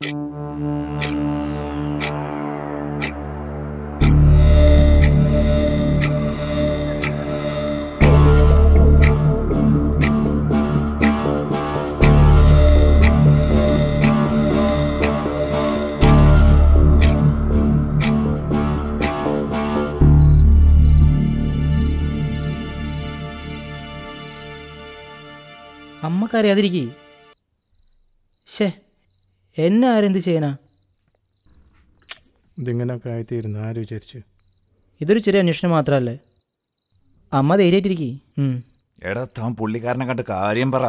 അമ്മക്കറിയാതിരിക്കേ ഷേ എന്നെ ആരെന്ത് ചെയ്യാനാ ഇതിങ്ങനെയൊക്കെ ആയിത്തീരുന്നു ആര് വിചാരിച്ചു ഇതൊരു ചെറിയ അന്വേഷണം മാത്രമല്ലേ അമ്മ ധൈര്യമായിട്ടിരിക്കേ എടാ താൻ പുള്ളിക്കാരനെ കണ്ട് കാര്യം പറ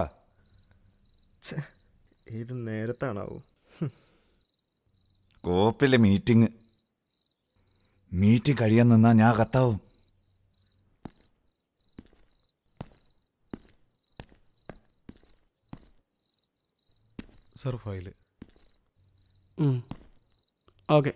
ഇത് നേരത്താണാവോ കോപ്പിലെ മീറ്റിംഗ് മീറ്റിംഗ് കഴിയാൻ നിന്നാ ഞാൻ കത്താവും സർ ഫയല് ഓക്കെ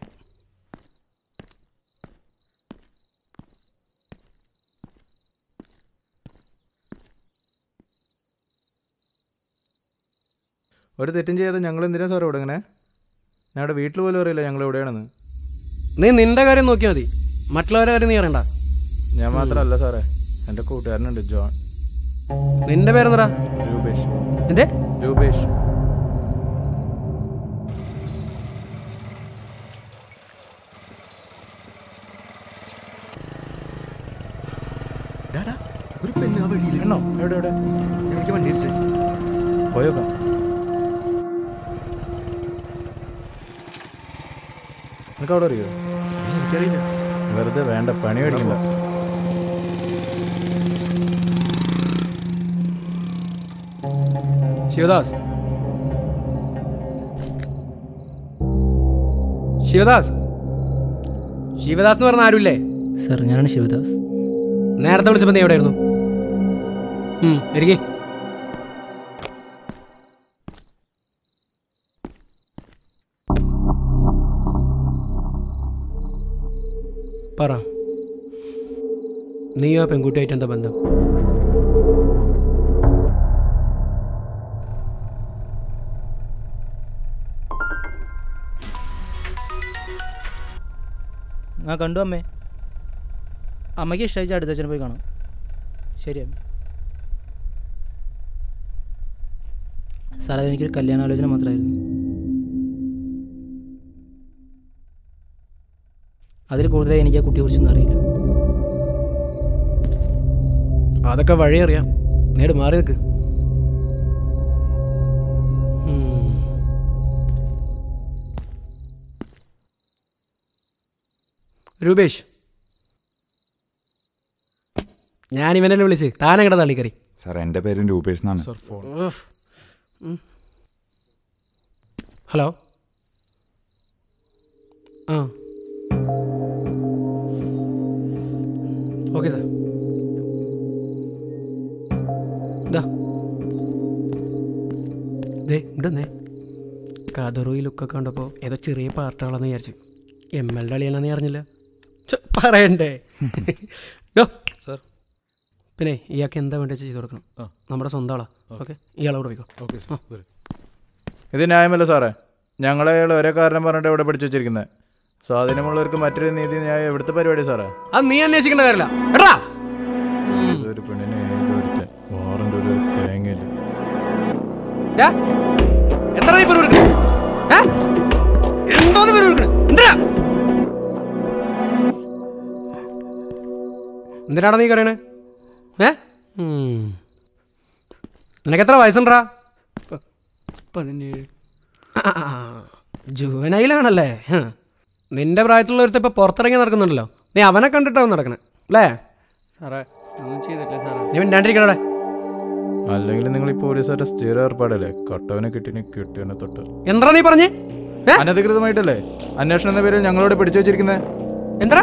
ഒരു തെറ്റും ചെയ്യാതെ ഞങ്ങൾ എന്തിനാ സാർ ഇവിടെ ഇങ്ങനെ ഞങ്ങളുടെ വീട്ടിൽ പോലും അറിയില്ല ഞങ്ങൾ എവിടെയാണെന്ന് നീ നിന്റെ കാര്യം നോക്കിയാൽ മതി മറ്റുള്ളവരുടെ കാര്യം നീ അറിയണ്ട ഞാൻ മാത്രമല്ല സാറേ എൻ്റെ കൂട്ടുകാരനുണ്ട് ജോൺ നിന്റെ പേരെന്താ രൂപേഷ് എന്തേ രൂപേഷ് ഒരു പെണ്ണ് ആ വഴിയിൽ എണ്ണോ എവിടെ എവിടെ എനിക്ക് വണ്ടി ഇടിച്ച് പോയോക്കാം നിനക്ക് അവിടെ അറിയോ എനിക്കറിയില്ല വെറുതെ വേണ്ട പണി മേടിക്കണ്ട ശിവദാസ് ശിവദാസ് ശിവദാസ് എന്ന് പറഞ്ഞ ആരുമില്ലേ സാർ ഞാനാണ് ശിവദാസ് നേരത്തെ വിളിച്ചപ്പോൾ നീ എവിടെയായിരുന്നു ഉം, ഇരിക്ക് പറ നീയോ ആ പെൺകുട്ടിയായിട്ട് എന്താ ബന്ധം ആ കണ്ടു അമ്മേ അമ്മയ്ക്ക് ഇഷ്ടമായി അടുത്ത അച്ഛനെ പോയി കാണാം ശരി അമ്മ സാറേ എനിക്കൊരു കല്യാണാലോചന മാത്രമായിരുന്നു അതിൽ കൂടുതലായി എനിക്ക് ആ കുട്ടിയെക്കുറിച്ചൊന്നും അറിയില്ല അതൊക്കെ വഴി അറിയാം നേട് മാറി നിൽക്ക് ഉം. രൂപേഷ് ഞാൻ ഇവനെ വിളിച്ച് താനെങ്ങടെ തള്ളിക്കറി സാർ എൻ്റെ പേരും രൂപേഷ് എന്നാണ് സാർ ഫോൺ ഹലോ ആ ഓക്കെ സാർ ഇതാ ദേ ഇവിടെന്നേ കതറു ഈ ലുക്കൊക്കെ കണ്ടപ്പോൾ ഏതോ ചെറിയ പാർട്ടുകളെന്ന് വിചാരിച്ചു എം എൽ അളിയാണെന്ന് അറിഞ്ഞില്ല ഛെ, പറയണ്ടേ ഡോ സാർ പിന്നെ ഇയാൾക്ക് എന്താ വേണ്ടത് ചെയ്ത് കൊടുക്കണം ആ. നമ്മുടെ സ്വന്തം ആളാ ഓക്കെ ഇയാളോട് പോയിക്കോ ഓക്കെ സാർ ഇത് ന്യായമല്ല സാറേ ഞങ്ങളെ അയാൾ ഒരേ കാരണം പറഞ്ഞിട്ട് ഇവിടെ പിടിച്ചു വെച്ചിരിക്കുന്നത് സ്വാധീനമുള്ളവർക്ക് മറ്റൊരു നീതി ന്യായം എവിടുത്തെ പരിപാടി സാറേ അത് നീ അന്വേഷിക്കേണ്ട കാര്യമില്ല എടാ ഇതൊരു പെണ്ണിനെ ഏതൊരുത്തൻ വാറണ്ട് ഒരു തേങ്ങയില്ല ഡാ, എന്താടാ നീ പരിപാടി എന്തോന്ന് പരിപാടി എന്തിനാ എന്തിനാടാ നീ കറിയണേ ഏ ഉം. നിനക്ക് എത്ര വയസ്സുണ്ടാ പതിനേഴ് ജുവനയിലാണല്ലേ ഹ്. നിന്റെ പ്രായത്തിലുള്ള ഒരുത്ത ഇപ്പൊ പുറത്തിറങ്ങി നടക്കുന്നുണ്ടല്ലോ നീ അവനെ കണ്ടിട്ടാവും നടക്കണേ അല്ലേ സാറേ ഒന്നും ചെയ്തില്ലേ സാറേ നീ മിണ്ടാണ്ടിരിക്കണേ അല്ലെങ്കിൽ നിങ്ങൾ ഈ പോലീസുകാരുടെ സ്ഥിര ഏർപ്പാടല്ലേ കട്ടവനെ കിട്ടിനെ കിട്ടിയവനെ തൊട്ട് എന്താ നീ പറഞ്ഞേ ഏ അനധികൃതമായിട്ടല്ലേ അന്വേഷണം എന്ന പേരിൽ ഞങ്ങളോട് പിടിച്ചു വെച്ചിരിക്കുന്നത് എന്താ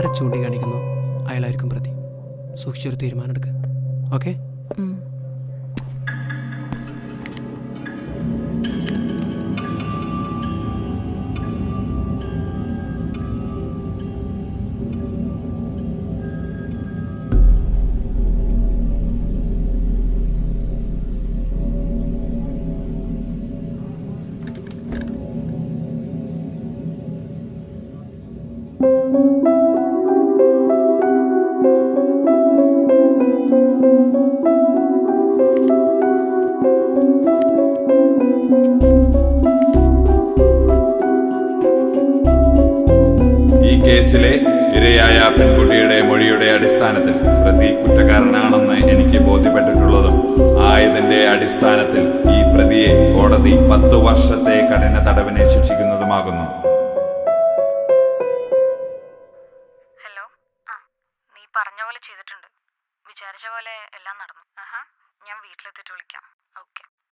ആരെ ചൂണ്ടിക്കാണിക്കുന്നു അയാളായിരിക്കും പ്രതി സൂക്ഷിച്ചൊരു തീരുമാനം എടുക്കുക ഓക്കെ ഉം. ഈ കേസിലെ ഇരയായ പെൺകുട്ടിയുടെ മൊഴിയുടെ അടിസ്ഥാനത്തിൽ പ്രതി കുറ്റക്കാരനാണെന്ന് എനിക്ക് ബോധ്യപ്പെട്ടിട്ടുള്ളതും ആയതിന്റെ അടിസ്ഥാനത്തിൽ ഈ പ്രതിയെ കോടതി പത്തു വർഷത്തെ കഠിന തടവിനെ ശിക്ഷിക്കുന്നതുമാകുന്നു ഹലോ ആ നീ പറഞ്ഞ പോലെ ചെയ്തിട്ടുണ്ട് വിചാരിച്ച പോലെ എല്ലാം നടന്നു ആഹാ ഞാൻ വീട്ടിലെത്തിയിട്ട് വിളിക്കാം ഓക്കെ